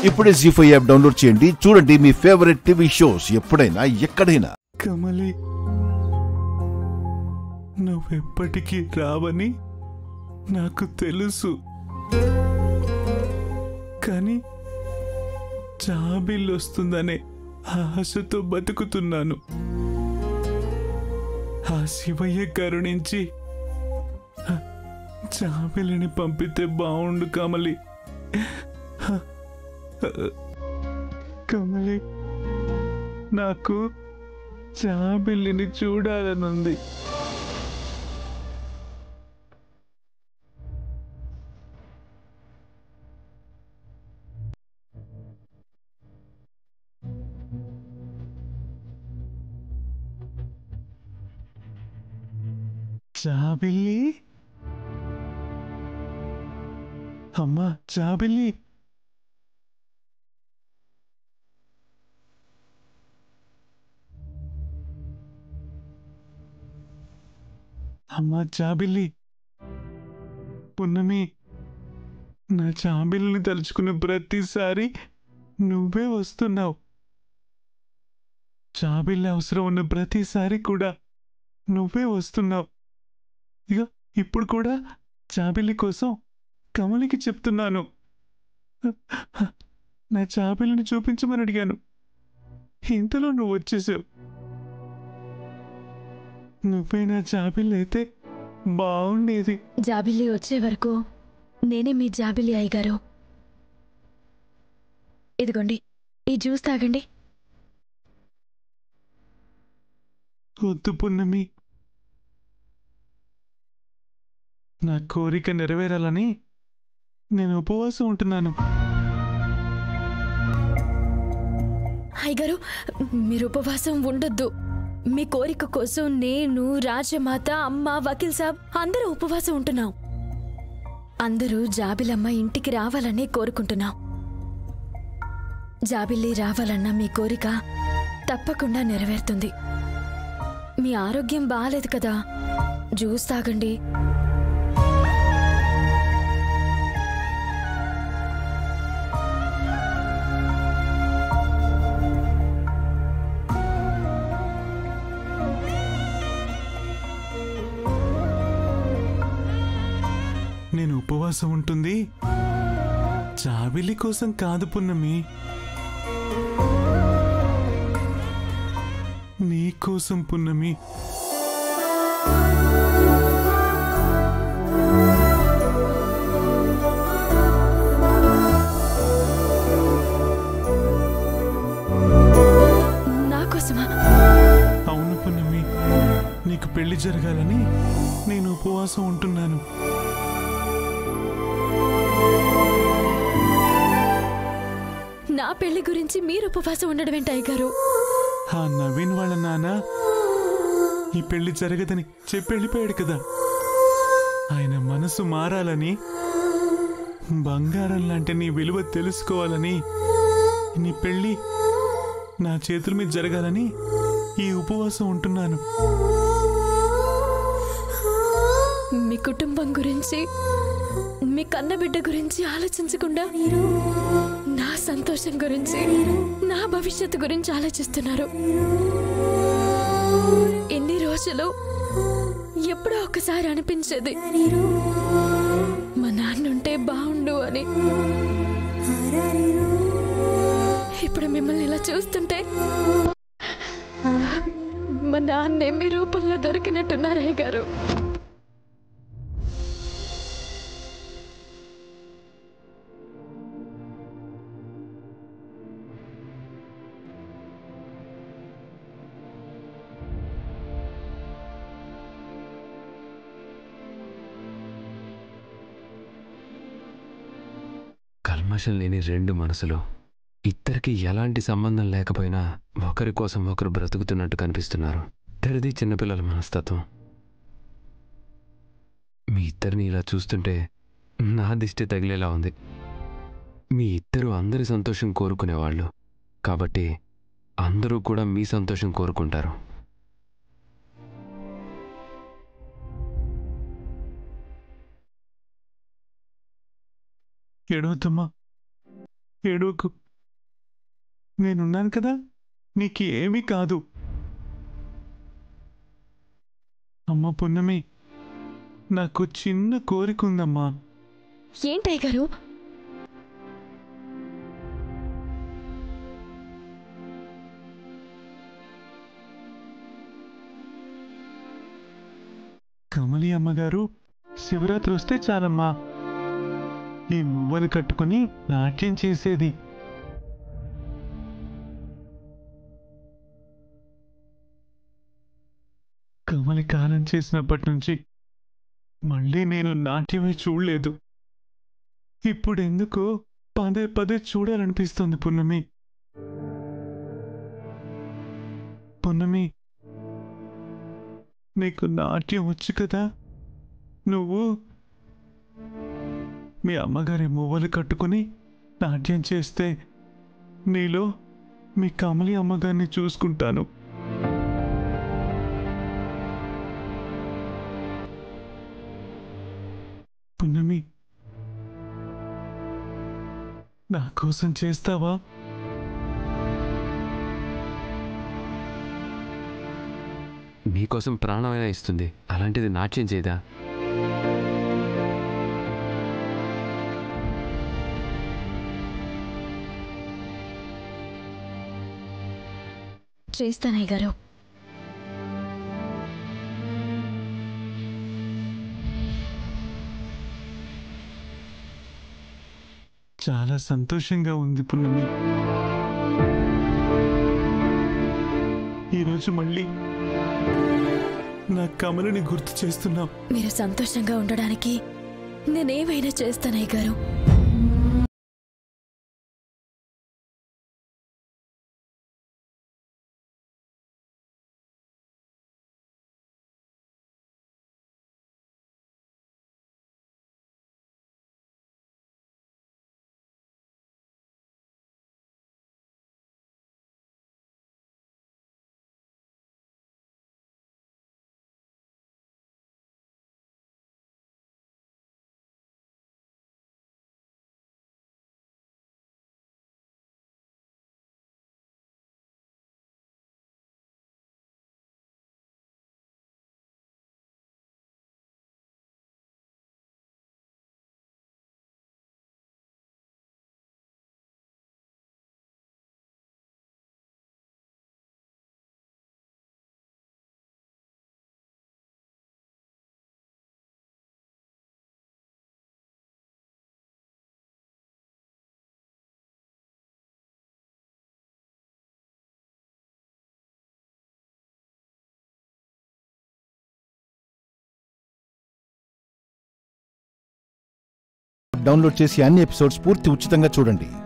ఇప్పుడే G five app download చేయండి చూడండి మీ ఫేవరెట్ టీవీ షోస్ ఎప్పుడైనా ఎక్కడైనా కమలి నువ్వెప్పటికీ రావని నాకు తెలుసు కానీ జాబిల్ వస్తుందనే ఆశతో బతుకుతున్నాను ఆ శివయ్య కరుణించి ఆ జాబిలిని పంపితే బావుండు కమలి కమలి నాకు జాబిల్లిని చూడాలనుంది జాబిల్లి అమ్మా జాబిల్లి అమ్మా జాబిల్లి పున్నమి నా జాబిల్ని తలుచుకున్న ప్రతిసారి నువ్వే వస్తున్నావు జాబిల్లి అవసరం ఉన్న ప్రతిసారి కూడా నువ్వే వస్తున్నావు ఇక ఇప్పుడు కూడా జాబిల్లి కోసం కమలికి చెప్తున్నాను నా జాబిల్ని చూపించమని అడిగాను ఇంతలో నువ్వు వచ్చేసావు నువ్వే నా జాబిల్లి అయితే బాగుండేది జాబిల్లి వచ్చే వరకు నేనే మీ జాబిల్లి అయ్యగారు ఇదిగోండి ఈ జ్యూస్ తాగండి వద్దు పున్నమి నా కోరిక నెరవేరాలని నేను ఉపవాసం ఉంటున్నాను అయ్యగారు మీరు ఉపవాసం ఉండొద్దు మీ కోరిక కోసం నేను రాజమాత అమ్మ వకీల్ సాబ్ అందరూ ఉపవాసం ఉంటున్నాం అందరూ జాబిలమ్మ ఇంటికి రావాలని కోరుకుంటున్నాం జాబిల్లి రావాలన్న మీ కోరిక తప్పకుండా నెరవేరుతుంది మీ ఆరోగ్యం బాగాలేదు కదా జ్యూస్ తాగండి నేను ఉపవాసం ఉంటుంది జాబిలి కోసం కాదు పున్నమి నీ కోసం పున్నమి నా కోసమా అవును పున్నమి నీకు పెళ్లి జరగాలని నేను ఉపవాసం ఉంటున్నాను నా పెళ్లి గురించి మీరు ఉపవాసం ఉండడం ఏంటి అయ్యగారు ఆ నవీన్ వాళ్ళ నాన్న ఈ పెళ్లి జరగదని చెప్పి వెళ్ళిపోయాడు కదా ఆయన మనసు మారాలని బంగారం లాంటి నీ విలువ తెలుసుకోవాలని నీ పెళ్లి నా చేతుల మీద జరగాలని ఈ ఉపవాసం ఉంటున్నాను మీ కుటుంబం గురించి మీ కన్నబిడ్డ గురించి ఆలోచించకుండా నా సంతోషం గురించి నా భవిష్యత్తు గురించి ఆలోచిస్తున్నారు ఎన్ని రోజులు ఎప్పుడో ఒకసారి అనిపించేది మా నాన్నుంటే బాగుండు అని ఇప్పుడు మిమ్మల్ని ఇలా చూస్తుంటే మా నాన్నే మీ రూపంలో దొరికినట్టున్నారయ్య గారు కల్మషం లేని రెండు మనసులు ఇద్దరికి ఎలాంటి సంబంధం లేకపోయినా ఒకరి కోసం ఒకరు బ్రతుకుతున్నట్టు కనిపిస్తున్నారు ఇద్దరిది చిన్నపిల్లల మనస్తత్వం మీ ఇద్దరిని ఇలా చూస్తుంటే నా దిష్టి తగిలేలా ఉంది మీ ఇద్దరు అందరి సంతోషం కోరుకునేవాళ్ళు కాబట్టి అందరూ కూడా మీ సంతోషం కోరుకుంటారు ఏడవద్దమ్మా ఏడోకు నేనున్నాను కదా నీకు ఏమీ కాదు అమ్మ పున్నమి నాకు చిన్న కోరిక ఉందమ్మా ఏంటయ్య గారు కమలి అమ్మగారు శివరాత్రి వస్తే చాలమ్మా ఈ మువ్వలు కట్టుకుని నాట్యం చేసేది కమలి కాలం చేసినప్పటి నుంచి మళ్ళీ నేను నాట్యమే చూడలేదు ఇప్పుడు ఎందుకో పదే పదే చూడాలనిపిస్తుంది పున్నమి పున్నమి నీకు నాట్యం వచ్చు కదా నువ్వు మీ అమ్మగారి మువ్వలు కట్టుకుని నాట్యం చేస్తే నీలో మీ కమలి అమ్మగారిని చూసుకుంటాను పున్నమి నా కోసం చేస్తావా నీకోసం ప్రాణమైనా ఇస్తుంది అలాంటిది నాట్యం చేయదా చేస్తానయ్య గారు చాలా సంతోషంగా ఉంది పున్నమి ఈరోజు మళ్ళీ నా కమలని గుర్తు చేస్తున్నావు మీరు సంతోషంగా ఉండడానికి నేనేమైనా చేస్తానయ్య గారు డౌన్లోడ్ చేసి అన్ని ఎపిసోడ్స్ పూర్తి ఉచితంగా చూడండి